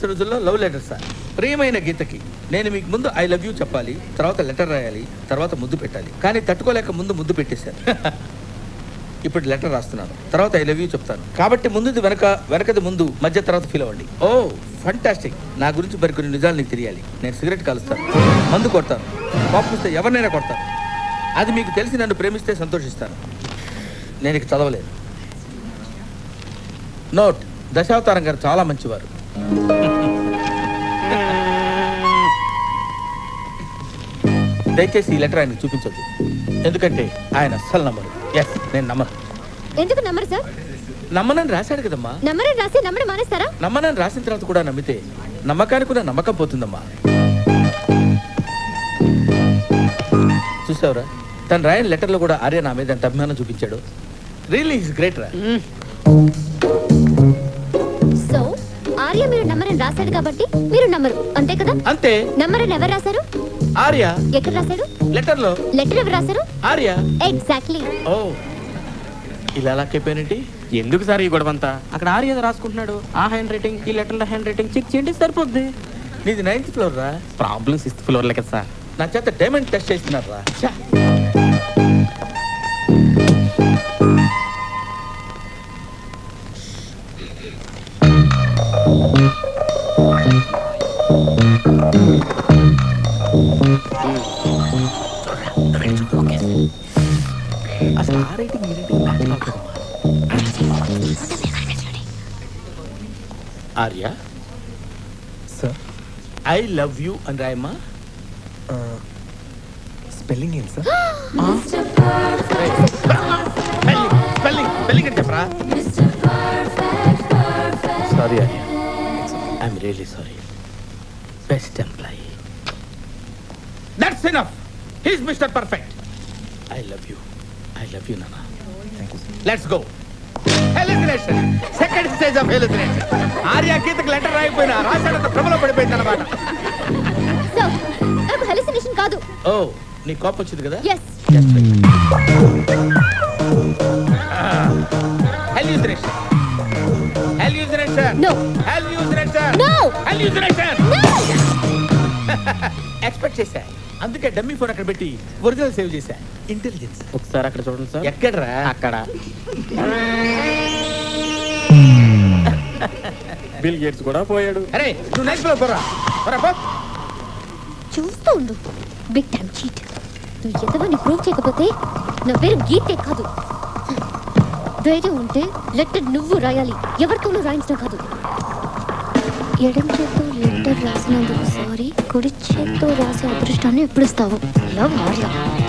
Letters రోజుల్లో love లెటర్సా ప్రియమైన గీతకి నేను మీకు ముందు ఐ లవ్ యూ చెప్పాలి తర్వాత లెటర్ రాయాలి తర్వాత ముద్దు పెట్టాలి కానీ తట్టుకోలేక ముందు ముద్దు పెట్టేశాను ఇప్పుడు లెటర్ రాస్తున్నాను తర్వాత ఐ లవ్ యూ చెప్తాను కాబట్టి ముందుది వెనక వెనకది ముందు మధ్య తర్వాత ఫీల్ అవ్వండి ఓ ఫంటాస్టిక్ నా గురించి మరికొన్ని నిజాలు నీకు తెలియాలి నేను సిగరెట్ కాలుస్తాను మందు కొడతాను కోపం వస్తే ఎవరినైనా కొడతాను అది మీకు తెలిసి నన్ను ప్రేమిస్తే సంతోషిస్తాను నేను ఇక చదవలేదు నోట్ దశావతారం గారు చాలా మంచివారు దయచేసి ఈ లెటర్ ఆయనకు చూపించొద్దు ఎందుకంటే ఆయన అస్సలు నమ్మరు ఎస్ నేను నమ్మను ఎందుకు నమ్మరు సార్ నమ్మనని రాశాడు కదమ్మా నమ్మరని రాసి నమ్మడం మానేస్తారా నమ్మనని రాసిన తర్వాత కూడా నమ్మితే నమ్మకానికి కూడా నమ్మకం పోతుందమ్మా చూసావురా తను రాయని లెటర్లో కూడా ఆర్య నా మీద ఎంత అభిమానం చూపించాడు రియల్లీ ఈస్ గ్రేట్ రా సో ఆర్య మీరు నమ్మరని రాశాడు కాబట్టి మీరు నమ్మరు అంతే కదా అంతే నమ్మరని ఎవరు రాశారు ఆర్య ఎక్కడ రాశాడు లెటర్లో లెటర్ ఎవరు రాశారు ఆర్య ఎగ్జాక్ట్లీ ఓ ఇలా లాక్కైపోయినట్టు ఎందుకు సార్ ఈ గొడవంతా అక్కడ ఆర్య రాసుకుంటున్నాడు ఆ హ్యాండ్ రైటింగ్ ఈ లెటర్ల హ్యాండ్ రైటింగ్ చెక్ చేయండి సరిపోద్ది నీది నైన్త్ ఫ్లోర్ రా ప్రాబ్లమ్ సిక్స్త్ ఫ్లోర్ కదా సార్ నా చేత డైమండ్ టెస్ట్ చేస్తున్నారు రా ఛా. అసలు ఆ రేటింగ్ ఈ రేటింగ్ మ్యాచ్ కావట్లేదమ్మా. Arya sir I love you అని రాయమ్మా స్పెల్లింగ్ ఏంటి సార్ స్పెల్లింగ్ స్పెల్లింగ్ స్పెల్లింగ్ అని చెప్పరా sorry Arya I'm really sorry best employee that's enough he's mister perfect I love you I love you నానా thank you sir let's go hallucination second stage of hallucination Arya గీతకు letter రాయిపోయినా రాశాడంత భ్రమలో పడిపోయింది అనమాట so నాకు hallucination కాదు ఓ నీ కోపం వచ్చింది కదా yes hallucination hallucination No. Hallucination No. Hallucination expect చేశా అందుకే డమ్మీ ఫోన్ అక్కడ పెట్టి ఒరిజినల్ సేవ్ చేశా ఇంటెలిజెన్స్ ఒకసారి అక్కడ చూడండి సార్ ఎక్కడరా అక్కడ బిల్ గేట్స్ కూడా పోయాడు అరే నువ్వు నెక్స్ట్ ఫ్లోర్ పోరా పోరా పో చూస్తూ ఉండు బిగ్ టైమ్ చీట్ నువ్వు ఎంతమంది ప్రూవ్ చేయకపోతే నా పేరు గీతే కాదు ధైర్యం ఉంటే లెటర్ నువ్వు రాయాలి ఎవరితోనూ రాయించడం కాదు ఎడం చేత్తో లెటర్ రాసినందుకు సారీ కుడి చేత్తో రాసే అదృష్టాన్ని ఎప్పుడు ఇస్తావు లవ్ ఆర్య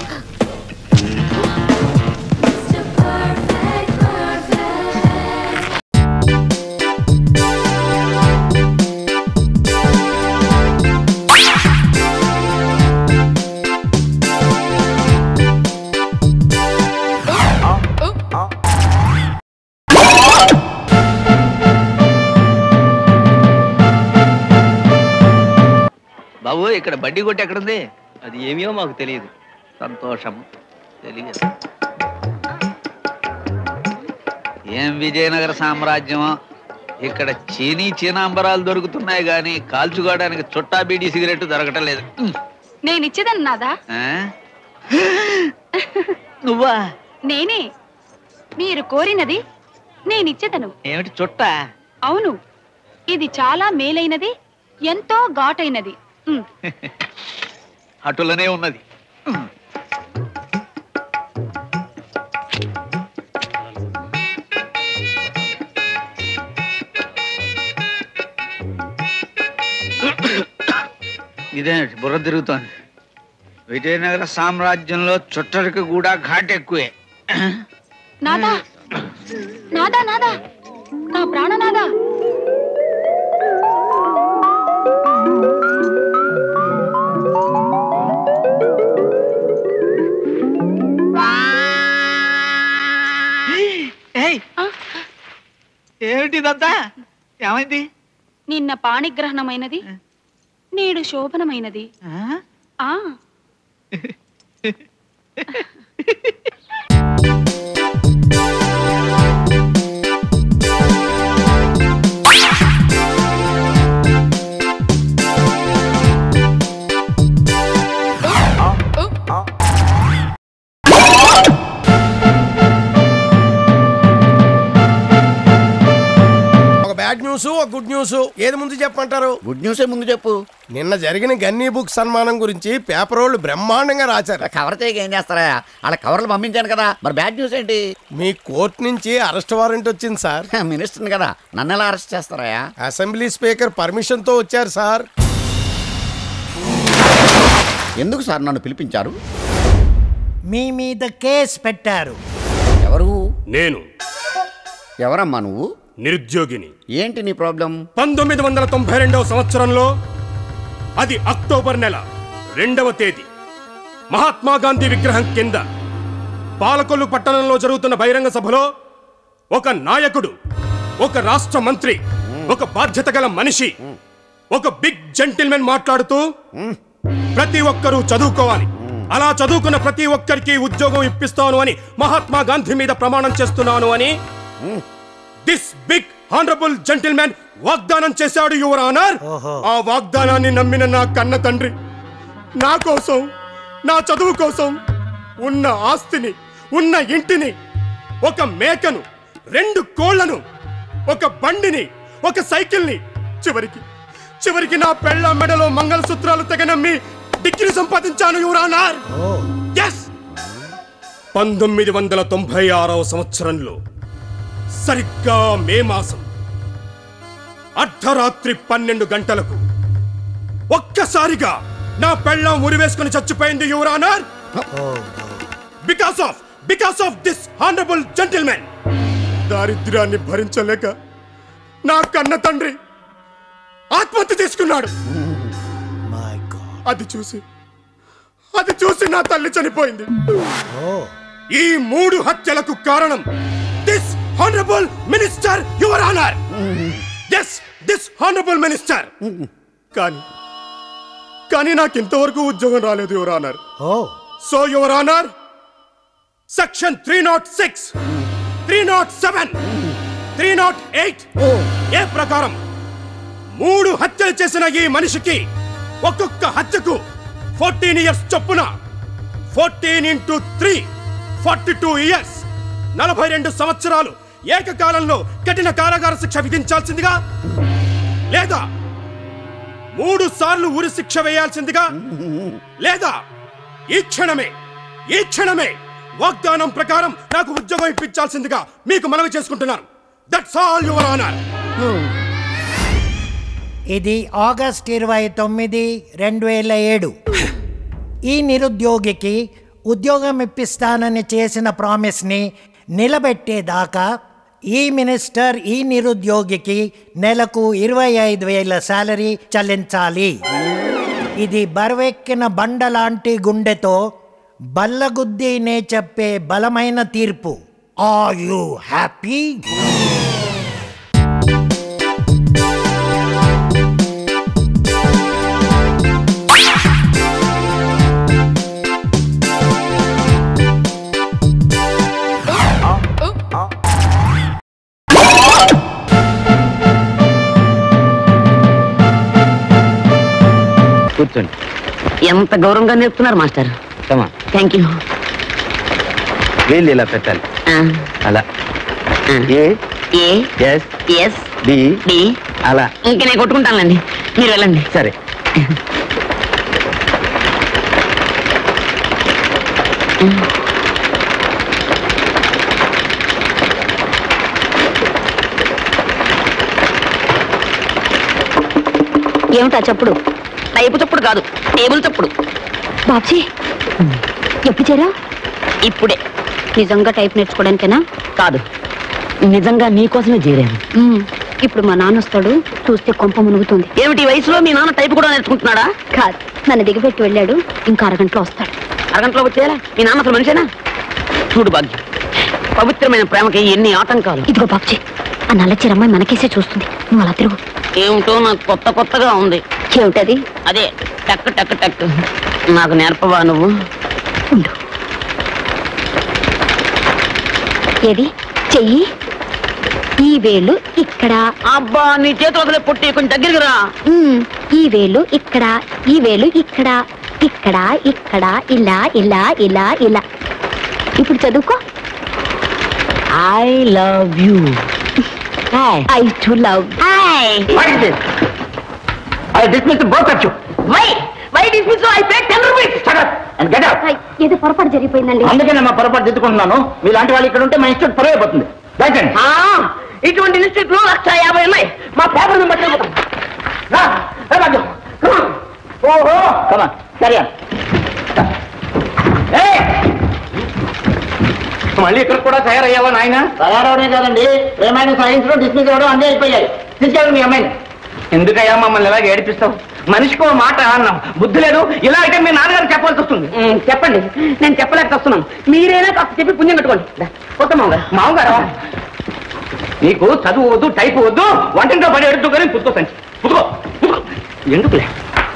బాబు ఇక్కడ బడ్డీ కొట్టి ఎక్కడుంది అది ఏమియో మాకు తెలియదు సంతోషం తెలియదు ఏం విజయనగర సామ్రాజ్యం ఇక్కడ చీనీ చీనాంబరాలు దొరుకుతున్నాయి కానీ కాల్చుకోవడానికి చుట్టా బీడీ సిగరెట్ దొరకటం లేదు ఉమ్. నేను ఇచ్చేదాన్ని నాదా ఆ? నువ్వా నేనే మీరు కోరినది నేనిచ్చేదను ఏమిటి చుట్టా అవును ఇది చాలా మేలైనది ఎంతో ఘాటైనది ఉమ్, అటులనే ఉన్నది ఉమ్. ఇదేమిటి బుర్ర తిరుగుతోంది విజయనగర సామ్రాజ్యంలో చుట్టరికి కూడా ఘాట్ ఎక్కువే నాదా నాదా నాదా నా ప్రాణనాదా ఏయ్, ఆ, ఏమిటి ఇదంతా ఏమైంది నిన్న పాణిగ్రహణమైనది నేడు శోభనమైనది ఆ? ఆ న్యూస్ ఒక గుడ్ న్యూస్ ఏది ముందు చెప్పమంటారు గుడ్ న్యూస్ ముందు చెప్పు నిన్న జరిగిన గన్నీ బుక్ సన్మానం గురించి పేపర్ వాళ్ళు బ్రహ్మాండంగా రాశారు కవర్ చేయక ఏం చేస్తారా వాళ్ళ కవర్లు పంపించాను కదా మరి బ్యాడ్ న్యూస్ ఏంటి మీ కోర్టు నుంచి అరెస్ట్ వారెంట్ వచ్చింది సార్ మినిస్టర్ కదా నన్ను ఎలా అరెస్ట్ చేస్తారా అసెంబ్లీ స్పీకర్ పర్మిషన్ తో వచ్చారు సార్ ఎందుకు సార్ నన్ను పిలిపించారు మీ మీద కేసు పెట్టారు ఎవరు నేను ఎవరమ్మా నువ్వు నిరుద్యోగిని ఏంటి నీ ప్రాబ్లం పంతొమ్మిది వందల తొంభై రెండవ సంవత్సరంలో అది అక్టోబర్ నెల రెండవ తేదీ మహాత్మా గాంధీ విగ్రహం కింద పాలకొల్లు పట్టణంలో జరుగుతున్న బహిరంగ సభలో ఒక నాయకుడు ఒక రాష్ట్ర మంత్రి ఒక బాధ్యత గల మనిషి ఒక బిగ్ జెంటిల్మెన్ మాట్లాడుతూ ప్రతి ఒక్కరూ చదువుకోవాలి అలా చదువుకున్న ప్రతి ఒక్కరికి ఉద్యోగం ఇప్పిస్తాను అని మహాత్మా గాంధీ మీద ప్రమాణం చేస్తున్నాను అని దిస్ బిగ్ హానరబుల్ జెంటిల్మెన్ వాగ్దానం చేశాడు యువర్ ఆనర్ ఆ వాగ్దానాన్ని నమ్మిన నా కన్న తండ్రి నా కోసం నా చదువు కోసం ఉన్న ఆస్తిని ఉన్న ఇంటిని ఒక మేకను రెండు కోళ్లను ఒక బండిని ఒక సైకిల్ని చివరికి చివరికి నా పెళ్ళ మెడలో మంగళసూత్రాలు తెగనమ్మి డిగ్రీ సంపాదించాను యువరానార్ ఎస్ పంతొమ్మిది వందల తొంభై ఆరవ సంవత్సరంలో సరిగ్గా మే మాసం అర్ధరాత్రి పన్నెండు గంటలకు ఒక్కసారిగా నా పెళ్ళం ఉరివేసుకుని చచ్చిపోయింది your honour because of because of this honourable gentlemen దారిద్ర్యాన్ని భరించలేక నా కన్న తండ్రి ఆత్మహత్య చేసుకున్నాడు అది చూసి అది చూసి నా తల్లి చనిపోయింది ఈ మూడు హత్యలకు కారణం this honourable minister your honour yes this honourable minister కానీ కానీ నాకు ఇంతవరకు ఉద్యోగం రాలేదు your honour so your honour section three not six three not seven three not eight A ప్రకారం మూడు హత్యలు చేసిన ఈ మనిషికి ఒక్కొక్క హత్యకు ఫోర్టీన్ ఇయర్స్ చొప్పున fourteen into three forty two years నలభై రెండు సంవత్సరాలు ఏకకాలంలో కఠిన కారాగార శిక్ష విధించాల్సిందిగా లేదా మూడు సార్లు ఉరి శిక్ష వేయాల్సిందిగా లేదా ఈ క్షణమే ఈ క్షణమే వాగ్దానం ప్రకారం నాకు ఉద్యోగం ఇప్పించాల్సిందిగా మీకు మనవి చేసుకుంటున్నాను దట్స్ ఆల్ యువర్ ఆనర్ ఇది ఆగస్ట్ ఇరవై తొమ్మిది రెండు వేల ఏడు ఈ నిరుద్యోగికి ఉద్యోగం ఇప్పిస్తానని చేసిన ప్రామిస్ని నిలబెట్టేదాకా ఈ మినిస్టర్ ఈ నిరుద్యోగికి నెలకు ఇరవై ఐదు వేల శాలరీ చెల్లించాలి ఇది బరువెక్కిన బండ లాంటి గుండెతో బల్లగుద్దీనే చెప్పే బలమైన తీర్పు ఆర్ యు హ్యాపీ కూర్చోండి ఎంత గౌరవంగా నేర్పుతున్నారు మాస్టర్ కమా థ్యాంక్ యూ వేళ్ళు ఇలా పెట్టాలి అలా A A S S D D అలా ఇంక నేను కొట్టుకుంటానులేండి మీరు వెళ్ళండి సరే ఏమిటా చప్పుడు టైపు చప్పుడు కాదు టేబుల్ చప్పుడు బాబ్జీ ఎప్పుడు చేరా ఇప్పుడే నిజంగా టైప్ నేర్చుకోవడానికేనా కాదు నిజంగా నీకోసమే చేరాను మ్మ్. ఇప్పుడు మా నాన్న వస్తాడు చూస్తే కొంప మునుగుతుంది ఏమిటి ఈ వయసులో మీ నాన్న టైప్ కూడా నేర్చుకుంటున్నాడా కాదు నన్ను దిగబెట్టి వెళ్ళాడు ఇంకా అరగంటలో వస్తాడు అరగంటలో వచ్చేయాలా మీ నాన్న అసలు మనిషేనా చూడు భాగ్యం పవిత్రమైన ప్రేమకి ఎన్ని ఆటంకాలు ఇదిగో బాబ్జీ ఆ నల్ల చిరమ్మాయి మనకేసే చూస్తుంది నువ్వు అలా తిరుగు ఏమిటో నాకు కొత్త కొత్తగా ఉంది ఏమిటది అదే టక్ టక్ టక్ నాకు నేర్పవా నువ్వు ఏది చెయ్యి ఈ వేలు ఇక్కడ అబ్బా నీ చేతులు వదిలే పుట్టి కొంచెం దగ్గరికి రా మ్మ్. ఈ వేలు ఇక్కడ ఈ వేలు ఇక్కడ ఇక్కడ ఇక్కడ ఇలా ఇలా ఇలా ఇలా ఇప్పుడు చదువుకో I love you I too love What is this? I dismiss both of you. Why why dismiss I pay 10 rupees Shut up and get out. ఏదో పొరపాటు జరిగిపోయిందండి అందుకే నేను మా పొరపాటు దిద్దుకుంటున్నాను మీలాంటి వాళ్ళు ఇక్కడ ఉంటే మా ఇన్స్టిట్యూట్ పరువు అయిపోతుంది దయచండి ఆ, ఇటువంటి ఇన్స్టిట్యూట్లు లక్ష యాభై ఉన్నాయి మా పేపర్ బట్టి రా రా రాజు Come on. ఓహో కమా సరే మళ్ళీ ఇక్కడ కూడా తయారయ్యావా నాయన తయారవడే కాదండి ఏమైనా సాయించడం డిస్మిస్ అవ్వడం అన్నీ అయిపోయాయి తీసుకెళ్ళండి మీ అమ్మాయిని ఎందుకయ్యా మమ్మల్ని ఇలా ఏడిపిస్తావు మనిషికి ఓ మాట అన్నాం బుద్ధి లేదు ఇలా అయితే మీ నాన్నగారు చెప్పాల్సి వస్తుంది చెప్పండి నేను చెప్పలేక వస్తున్నాను మీరైనా కాస్త చెప్పి పుణ్యం కట్టుకోండి దా, వస్తాం మామగారు మామగారా నీకు చదువు వద్దు టైపు వద్దు వంటింట్లో పడి ఎడుతూ కానీ పుట్టుకో సంచి పుట్టుకో పుట్టుకో. ఎందుకులే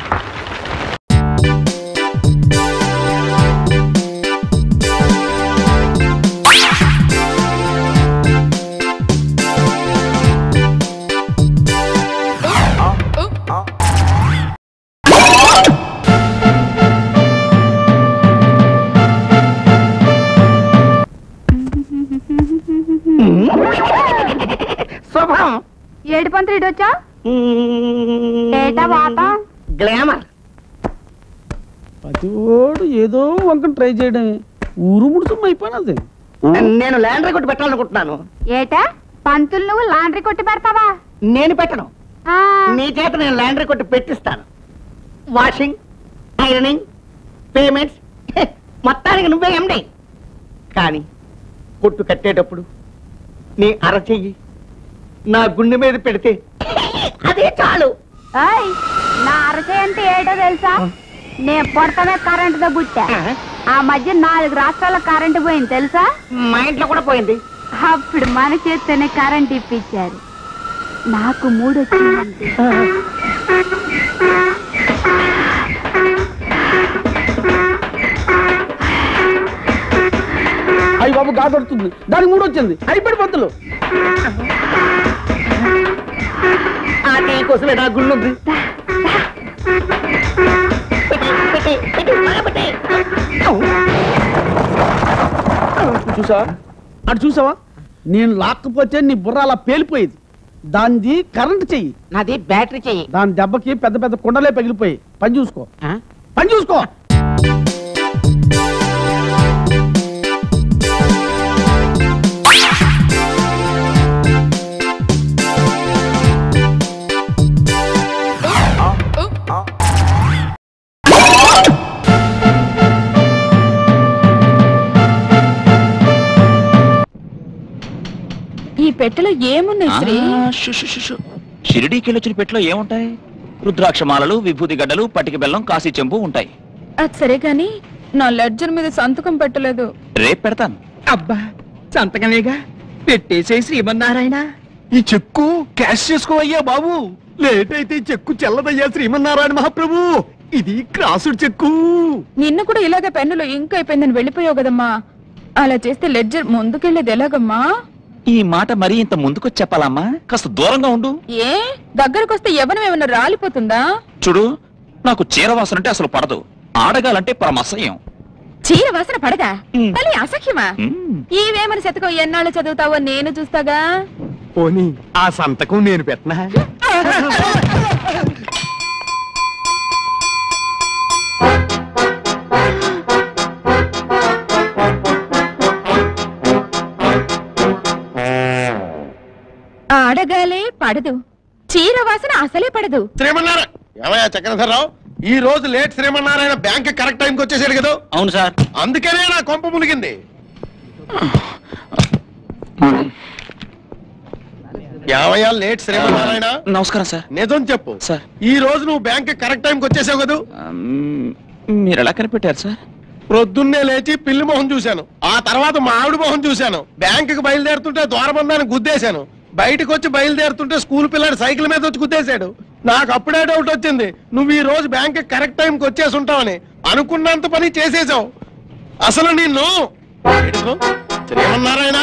శుభం ఏడు పంతులు ఇటు వచ్చా ఏటా వాత గ్లామర్ ప్రతివాడు ఏదో వంకను ట్రై చేయడమే ఊరు ముడుసం అయిపోయినది నేను ల్యాండ్ కొట్టి పెట్టాలనుకుంటున్నాను ఏటా పంతులు నువ్వు లాండ్రీ కొట్టి పెడతావా నేను పెట్టను నీ చేత నేను ల్యాండరీ కొట్టి పెట్టిస్తాను వాషింగ్ ఐరనింగ్ పేమెంట్స్ మొత్తానికి నువ్వే ఎండి కానీ కొట్టు కట్టేటప్పుడు నీ అరచెయ్యి నా గుండె మీద పెడితే అదే చాలు ఏయ్, నా అరచే అంటే ఏటో తెలుసా నేను పొడతమే కరెంటుతో పుట్టా ఆ మధ్య నాలుగు రాష్ట్రాల కరెంటు పోయింది తెలుసా మా ఇంట్లో కూడా పోయింది అప్పుడు మన చేత్తోనే కరెంట్ ఇప్పించారు నాకు మూడు వచ్చిందండి అయ్యి బాబు గాదొడుతుంది దానికి మూడు వచ్చింది అయిపోయి పంతులు ఆ టీ కోసమే నా గుండె ఉంది చూసావా అటు చూసావా నేను లాక్కపోతే నీ బుర్ర అలా పేలిపోయేది దానిది కరెంట్ చెయ్యి నాది బ్యాటరీ చెయ్యి దాని దెబ్బకి పెద్ద పెద్ద కుండలే పగిలిపోయి పని చూసుకో పని చూసుకో ఈ పెట్టెలో ఏమున్నాయి శ్రీ షిరిడీకి వెళ్ళొచ్చిన పెట్లో ఏముంటాయి రుద్రాక్షమాలలు విభూతి గడ్డలు పటిక బెల్లం కాశీ చెంపు ఉంటాయి అది సరే గాని నా లెడ్జర్ మీద సంతకం పెట్టలేదు రేపు పెడతాను అబ్బా సంతకనేగా పెట్టేసే శ్రీమన్నారాయణ ఈ చెక్కు క్యాష్ చేసుకోవయ్యా బాబు లేట్ అయితే ఈ చెక్కు చెల్లదయ్యా శ్రీమన్నారాయణ మహాప్రభు ఇది క్రాసుడు చెక్కు నిన్న కూడా ఇలాగే పెన్నులో ఇంక్ అయిపోయిందని వెళ్ళిపోయావు కదమ్మా అలా చేస్తే లెడ్జర్ ముందుకెళ్ళేది ఎలాగమ్మా ఈ మాట మరీ ఇంత ముందుకొచ్చి చెప్పాలమ్మా కాస్త దూరంగా ఉండు ఏ దగ్గరకు వస్తే ఎవరం ఏమన్నా రాలిపోతుందా చూడు నాకు చీర వాసన అంటే అసలు పడదు ఆడగాలంటే పరమసహ్యం చీర వాసన పడదా మళ్ళీ అసఖ్యమా ఈవేమని శతకం ఎన్నాళ్ళు చదువుతావో నేను చూస్తాగా పోనీ ఆ సంతకం నేను పెట్టనా ఆడగాలే పడదు చీర వాసన అసలే పడదు శ్రీమన్నారాయణ ఏమయ్యా చక్రధరరావు ఈ రోజు లేట్ శ్రీమన్నారాయణ బ్యాంక్ కరెక్ట్ టైంకి వచ్చేసాడు కదా అవును సార్ అందుకనే నా కొంప మునిగింది ఏమయ్యా లేట్ శ్రీమన్నారాయణ నమస్కారం సార్ నిజం చెప్పు సార్ ఈ రోజు నువ్వు బ్యాంక్ కరెక్ట్ టైంకి వచ్చేసావు కదా మీరు ఎలా కనిపెట్టారు సార్ ప్రొద్దున్నే లేచి పిల్లి మొహం చూశాను ఆ తర్వాత మా ఆవిడ మొహం చూశాను బ్యాంకుకి బయలుదేరుతుంటే ద్వారబంధాన్ని గుద్దేశాను బయటకు వచ్చి బయలుదేరుతుంటే స్కూల్ పిల్లాడు సైకిల్ మీద వచ్చి గుద్దేశాడు నాకు అప్పుడే డౌట్ వచ్చింది నువ్వు ఈ రోజు బ్యాంక్ కరెక్ట్ టైంకి వచ్చేసి ఉంటావని అనుకున్నంత పని చేసేసావు అసలు నిన్ను ఏడుకో, శ్రీమన్నారాయణ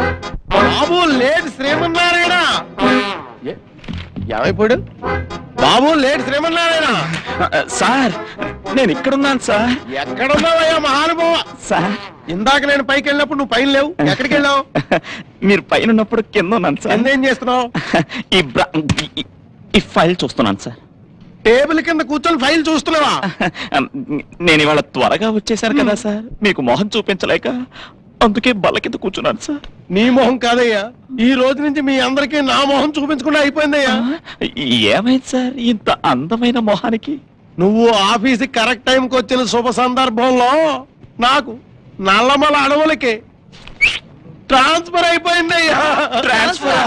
బాబు లేదు శ్రీమన్నారాయణ ఏ- ఏమైపోయాడు బాబు లేట్ శ్రీమన్నారాయణ సార్ నేను ఇక్కడున్నాను సార్ ఎక్కడున్నావయ్యా మహానుభావ సార్ ఇందాక నేను పైకి వెళ్ళినప్పుడు నువ్వు పైన లేవు ఎక్కడికి వెళ్ళావు మీరు పైన ఉన్నప్పుడు కింద ఉన్నాను సార్ కింద ఏం చేస్తున్నావు ఈ బ్రా- ఈ- ఈ ఫైల్ చూస్తున్నాను సార్ టేబుల్ కింద కూర్చొని ఫైల్ చూస్తున్నావా నేను ఇవాళ త్వరగా వచ్చేసాను కదా సార్ మీకు మొహం చూపించలేక అందుకే బల్ల కింద కూర్చున్నాను సార్ నీ మొహం కాదయ్యా ఈ రోజు నుంచి మీ అందరికీ నా మొహం చూపించకుండా అయిపోయిందయ్యా ఏమైంది సార్ ఇంత అందమైన మొహానికి నువ్వు ఆఫీస్ కరెక్ట్ టైంకి వచ్చిన శుభ సందర్భంలో నాకు నల్లమల అడవులకి ట్రాన్స్ఫర్ అయిపోయిందయ్యా ట్రాన్స్ఫర్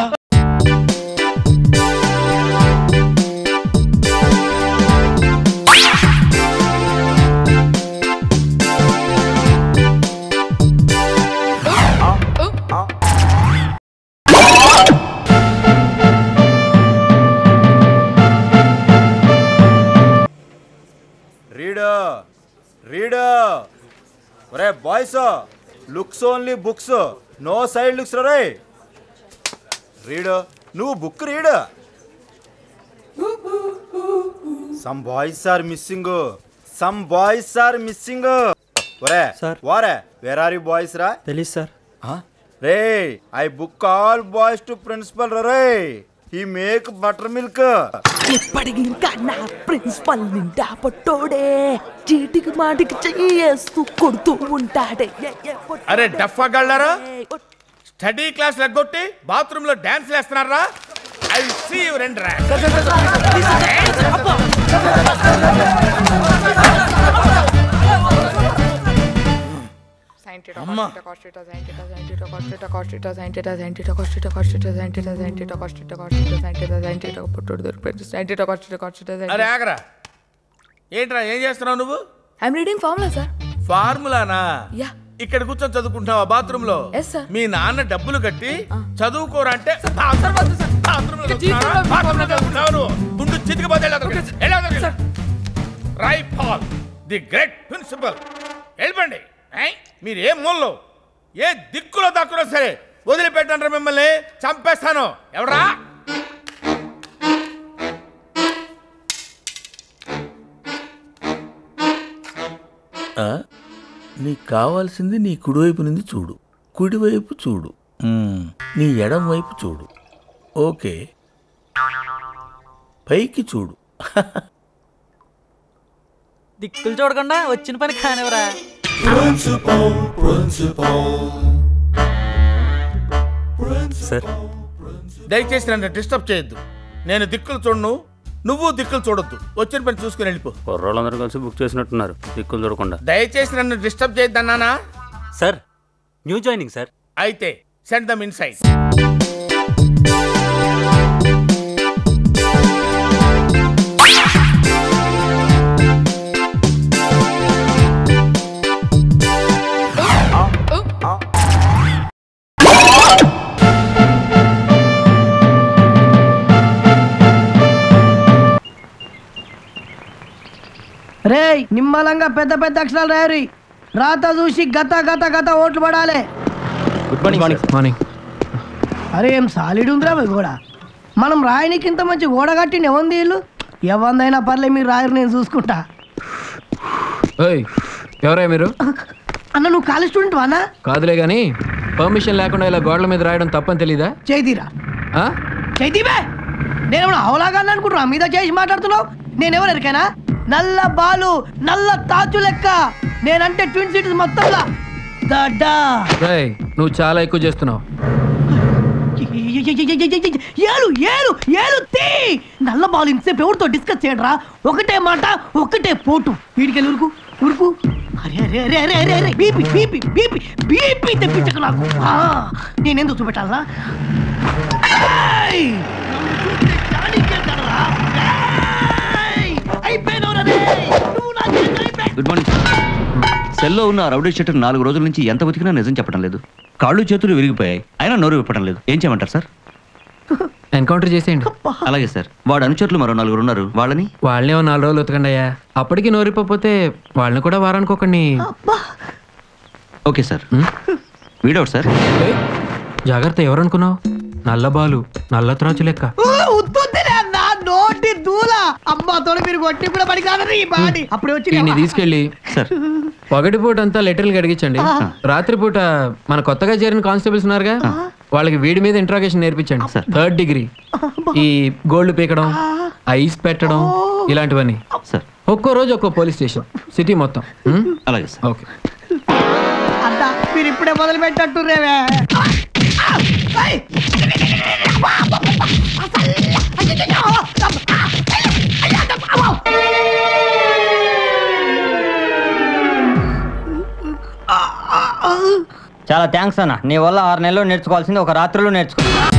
రీడు రీడు ఒరే boys looks only books no side looks రే రీడు నువ్వు book read some boys are missing some boys are missing ఒరే సార్ వారే వేర్ ఆర్ యూ బాయ్స్ రా తెలీదు సార్ రే I book all boys to principal రే ఈ మేక్ బటర్ మిల్క్ ఇప్పటికి ఇంకా నా ప్రిన్సిపల్ నిండా పట్టోడే చీటికి మాటికి చెయ్యేస్తూ కొడుతూ ఉంటాడే ఏ, ఏ, పొట్టు- అరే డఫా గళ్ళారా స్టడీ క్లాస్ లెగ్గొట్టి బాత్రూమ్ లో డాన్స్ వేస్తున్నారా ఐ సీ యు రెండు రా అమ్మా. అరే ఆగరా ఏంట్రా ఏం చేస్తున్నావు నువ్వు ఐఎమ్ రీడింగ్ ఫార్ములా సార్ ఫార్ములానా యా ఇక్కడ కూర్చొని చదువుకుంటున్నావా బాత్రూమ్ లో ఎస్ సార్ మీ నాన్న డబ్బులు కట్టి చదువుకోరా అంటే బాత్రూమ్ లో చదువుతున్నావా? బాత్రూమ్ లో చదువుతున్నావా నువ్వు? గుండు చితికిపోతే ఎలా దొరికింది? ఎలా దొరికింది? Rai Pal the great principal వెళ్ళిపోండి ఏయ్, మీరు ఏ మూలలో ఏ దిక్కులో దక్కున్నా సరే వదిలిపెట్టండి మిమ్మల్ని చంపేస్తాను ఎవరా నీకు కావాల్సింది నీ కుడివైపు నుండి చూడు కుడివైపు చూడు మ్మ్. నీ ఎడం వైపు చూడు ఓకే పైకి చూడు దిక్కులు చూడకుండా వచ్చిన పని కానివరా సార్ దయచేసి నన్ను డిస్టర్బ్ చేయొద్దు నేను దిక్కులు చూడను నువ్వు దిక్కులు చూడొద్దు వచ్చిన పని చూసుకుని వెళ్ళిపో కుర్రోళ్ళందరూ కలిసి బుక్ చేసినట్టున్నారు దిక్కులు చూడకుండా దయచేసి నన్ను డిస్టర్బ్ చేయొద్దన్నానా సార్ న్యూ జాయినింగ్ సార్ అయితే సెండ్ దమ్ ఇన్సైడ్ రేయ్ నిమ్మలంగా పెద్ద పెద్ద అక్షరాలు రాయరి రాత చూసి గత గత గత ఓట్లు పడాలి గుడ్ మార్నింగ్ మార్నింగ్ అరే ఏం సాలిడ్ ఉందిరా మీ గోడ మనం రాయనికి ఇంత మంచి గోడ కట్టిండి ఎవంది వీళ్ళు ఎవందైనా పర్లే మీరు రాయరు నేను చూసుకుంటా ఓయ్ ఎవరే మీరు అన్న నువ్వు కాలేజ్ స్టూడెంట్ వానా కాదులే గాని పర్మిషన్ లేకుండా ఇలా గోడల మీద రాయడం తప్పని తెలీదా చైతీరా ఆ? చైతీబే నేనేమన్నా అవలాగా అనుకుంటున్నా మీద చేసి మాట్లాడుతున్నావు నేనెవరు ఎరికైనా నల్ల బాలు నల్ల తాచు లెక్క నేనంటే ట్విన్ సిటీస్ మొత్తంలా దడ్డా రేయ్ నువ్వు చాలా ఎక్కువ చేస్తున్నావు ఏలు ఏలు ఏలు తీ నల్ల బాల్ ఇంతసేపు ఎవరితో డిస్కస్ చేయడరా ఒకటే మాట ఒకటే పోటు వీడికెళ్ళి ఉరుకు ఉరుకు అరే అరే అరే అరే అరే అరే బీపీ బీపీ బీపీ బీపీ తెప్పించక నాకు ఆ, నేనెందుకు చూపెట్టాలరా ఏయ్! నన్ను చూస్తే జానీకే కదరా? ఏయ్! అయిపోయినవురా రే! నువ్వు నా చేతిలో అయిపోయావు. గుడ్ మార్నింగ్ సెల్లో ఉన్న రౌడీ షెటర్ నాలుగు రోజుల నుంచి ఎంత బతికినా నిజం చెప్పడం లేదు కాళ్ళు చేతులు విరిగిపోయాయి అయినా నోరు విప్పడం లేదు ఏం చేయమంటారు సార్ ఎన్కౌంటర్ చేసేయండి అలాగే సార్ వాడు అనుచరులు మరో నలుగురు ఉన్నారు వాళ్ళని వాళ్ళనే ఓ నాలుగు రోజులు ఉతకండి అయ్యా అప్పటికి నోరిపోతే వాళ్ళని కూడా వారానికి ఒకడిని ఓకే సార్ వీడవుట్ సార్ ఏయ్, జాగ్రత్త ఎవరనుకున్నావు నల్ల బాలు నల్ల త్రాచు లెక్క ఊ, ఉత్తుత్తిలే అన్నా నో కోటి దూల అమ్మతో మీరు కొట్టి కూడా పడి కాదు ఈ బాడీ అప్పుడే వచ్చి వీడిని తీసుకెళ్ళి పగటిపూట అంతా లెటర్లు కడిగించండి ఆ. రాత్రిపూట మన కొత్తగా చేరిన కానిస్టేబుల్స్ ఉన్నారుగా వాళ్ళకి వీడి మీద ఇంట్రాగేషన్ నేర్పించండి థర్డ్ డిగ్రీ ఈ గోల్డ్ పీకడం ఐస్ పెట్టడం ఇలాంటివన్నీ సార్ ఒక్కో రోజు ఒక్కో పోలీస్ స్టేషన్ సిటీ మొత్తం ఉం? అలాగే ఓకే అంతా మీరు ఇప్పుడే మొదలు పెట్టట్టుర్రేవే చాలా థ్యాంక్స్ అన్న నీ వల్ల ఆరు నెలలు నేర్చుకోవాల్సింది ఒక రాత్రిలో నేర్చుకున్నా